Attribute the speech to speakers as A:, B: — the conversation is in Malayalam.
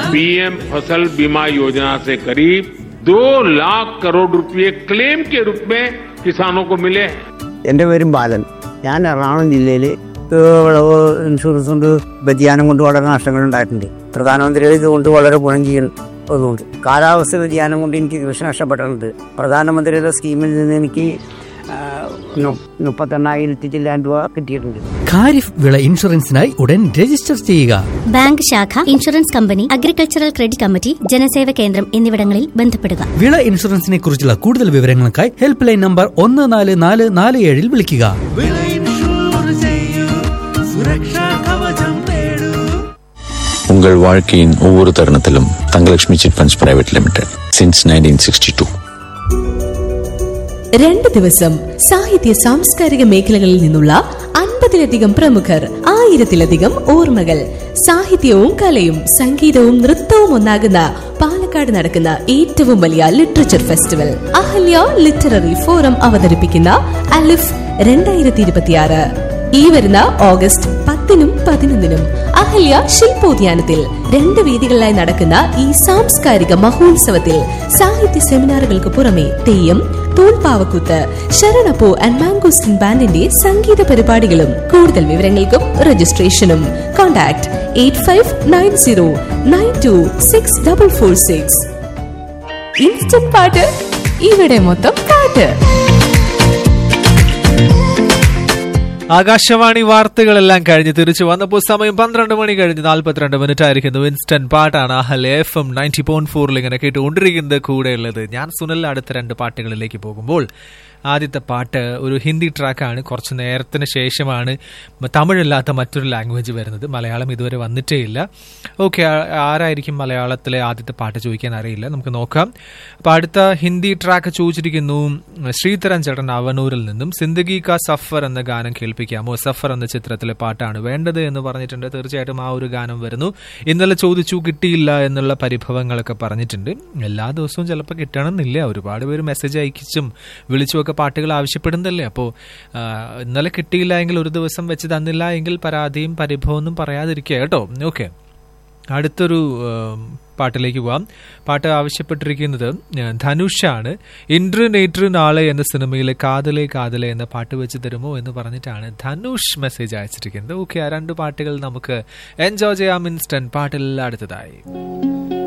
A: पीएम फसल बीमा योजना से करीब दो लाख करोड़ रुपए क्लेम के रूप में किसानों को मिले हैं
B: എൻ്റെ പേരും ബാലൻ ഞാൻ എറണാകുളം ജില്ലയിൽ വിളവ് ഇൻഷുറൻസ് കൊണ്ട് വ്യതിയാനം കൊണ്ട് വളരെ നഷ്ടങ്ങൾ ഉണ്ടായിട്ടുണ്ട് പ്രധാനമന്ത്രിയുടെ ഇതുകൊണ്ട് വളരെ ഗുണം ചെയ്യുന്നതുകൊണ്ട് കാലാവസ്ഥ വ്യതിയാനം കൊണ്ട് എനിക്ക് കൃഷി നഷ്ടപ്പെട്ടിട്ടുണ്ട് പ്രധാനമന്ത്രിയുടെ സ്കീമിൽ നിന്ന് എനിക്ക് ആ, നു- മുപ്പത്തെണ്ണായിരത്തി ചില്ലാൻ രൂപ കിട്ടിയിട്ടുണ്ട്
C: ഖാരിഫ് വിള ഇൻഷുറൻസിനായി ഉടൻ രജിസ്റ്റർ ചെയ്യുക
D: ബാങ്ക് ശാഖ insurance company agricultural credit committee ജനസേവ കേന്ദ്രം എന്നിവിടങ്ങളിൽ ബന്ധപ്പെടുക
C: വിള ഇൻഷുറൻസിനെ കുറിച്ചുള്ള കൂടുതൽ വിവരങ്ങൾക്കായി ഹെൽപ്പ് ലൈൻ നമ്പർ ഒന്ന് നാല് നാല് നാല് ഏഴിൽ വിളിക്കുക
E: വിള ഇൻഷൂർ ചെയ്യൂ സുരക്ഷാ കവചം നേടൂ
F: உங்கள் வாழ்க்கையின் ஒவ்வொரு தருணத்திலும் Thangalakshmi chit funds private limited since nineteen sixty two
G: രണ്ട് ദിവസം സാഹിത്യ സാംസ്കാരിക മേഖലകളിൽ നിന്നുള്ള അൻപതിലധികം പ്രമുഖർ ആയിരത്തിലധികം ഓർമ്മകൾ സാഹിത്യവും കലയും സംഗീതവും നൃത്തവും ഒന്നാകുന്ന പാലക്കാട് നടക്കുന്ന ഏറ്റവും വലിയ literature festival Ahalya literary forum അവതരിപ്പിക്കുന്ന അലിഫ് രണ്ടായിരത്തി ഇരുപത്തിയാറ് ഈ വരുന്ന ഓഗസ്റ്റ് പത്തിനും പതിനൊന്നിനും അഹല്യ ശില്പോദ്യാനത്തിൽ രണ്ട് വേദികളിലായി നടക്കുന്ന ഈ സാംസ്കാരിക മഹോത്സവത്തിൽ സാഹിത്യ സെമിനാറുകൾക്ക് പുറമെ തെയ്യം തൂൺപാവക്കൂത്ത് ശരണപ്പൂ ആൻഡ് മാംഗോസ്റ്റിൻ ബാൻഡിന്റെ സംഗീത പരിപാടികളും കൂടുതൽ വിവരങ്ങൾക്കും രജിസ്ട്രേഷനും contact eight five nine zero nine two six double four six instant പാട്ട് ഇവിടെ മൊത്തം പാട്ട്
H: ആകാശവാണി വാർത്തകളെല്ലാം കഴിഞ്ഞ് തിരിച്ചു വന്നപ്പോൾ സമയം പന്ത്രണ്ട് മണി കഴിഞ്ഞ് നാൽപ്പത്തിരണ്ട് മിനിറ്റ് ആയിരിക്കുന്നു ഇൻസ്റ്റന്റ് പാട്ടാണ് Ahal F M ninety point ഫോറിൽ ഇങ്ങനെ കേട്ടുകൊണ്ടിരിക്കുന്നത് കൂടെയുള്ളത് ഞാൻ സുനൽ അടുത്ത രണ്ട് പാട്ടുകളിലേക്ക് പോകുമ്പോൾ ആദ്യത്തെ പാട്ട് ഒരു ഹിന്ദി ട്രാക്കാണ് കുറച്ച് നേരത്തിന് ശേഷമാണ് മ- തമിഴല്ലാത്ത മറ്റൊരു ലാംഗ്വേജ് വരുന്നത് മലയാളം ഇതുവരെ വന്നിട്ടേ ഇല്ല ഓക്കെ ആരായിരിക്കും മലയാളത്തിലെ ആദ്യത്തെ പാട്ട് ചോദിക്കാൻ അറിയില്ല നമുക്ക് നോക്കാം അപ്പോൾ അടുത്ത ഹിന്ദി ട്രാക്ക് ചോദിച്ചിരിക്കുന്നു ശ്രീധരൻ ചേട്ടൻ അവനൂരിൽ നിന്നും സിന്ദഗി കാ സഫർ എന്ന ഗാനം കേൾപ്പിക്കാമോ സഫർ എന്ന ചിത്രത്തിലെ പാട്ടാണ് വേണ്ടത് എന്ന് പറഞ്ഞിട്ടുണ്ട് തീർച്ചയായിട്ടും ആ ഒരു ഗാനം വരുന്നു ഇന്നലെ ചോദിച്ചു കിട്ടിയില്ല എന്നുള്ള പരിഭവങ്ങളൊക്കെ പറഞ്ഞിട്ടുണ്ട് എല്ലാ ദിവസവും ചിലപ്പോൾ കിട്ടണമെന്നില്ല ഒരുപാട് പേര് മെസ്സേജ് അയച്ചും വിളിച്ചുമൊക്കെ പാട്ടുകൾ ആവശ്യപ്പെടുന്നതല്ലേ അപ്പോൾ ഇന്നലെ കിട്ടിയില്ല എങ്കിൽ ഒരു ദിവസം വെച്ച് തന്നില്ല എങ്കിൽ പരാതിയും പരിഭവമൊന്നും പറയാതിരിക്കുക കേട്ടോ ഓക്കെ അടുത്തൊരു ഉം, പാട്ടിലേക്ക് പോവാം പാട്ട് ആവശ്യപ്പെട്ടിരിക്കുന്നത് ഏഹ്, ധനുഷാണ് ഇൻട്രു നേട്രു നാളെ എന്ന സിനിമയിലെ കാതലെ കാതലെ എന്ന പാട്ട് വെച്ച് തരുമോ എന്ന് പറഞ്ഞിട്ടാണ് ധനുഷ് മെസ്സേജ് അയച്ചിരിക്കുന്നത് ഓക്കെ ആ രണ്ട് പാട്ടുകൾ നമുക്ക് എൻജോയ് ചെയ്യാം ഇൻസ്റ്റന്റ് പാട്ടിൽ അടുത്തതായി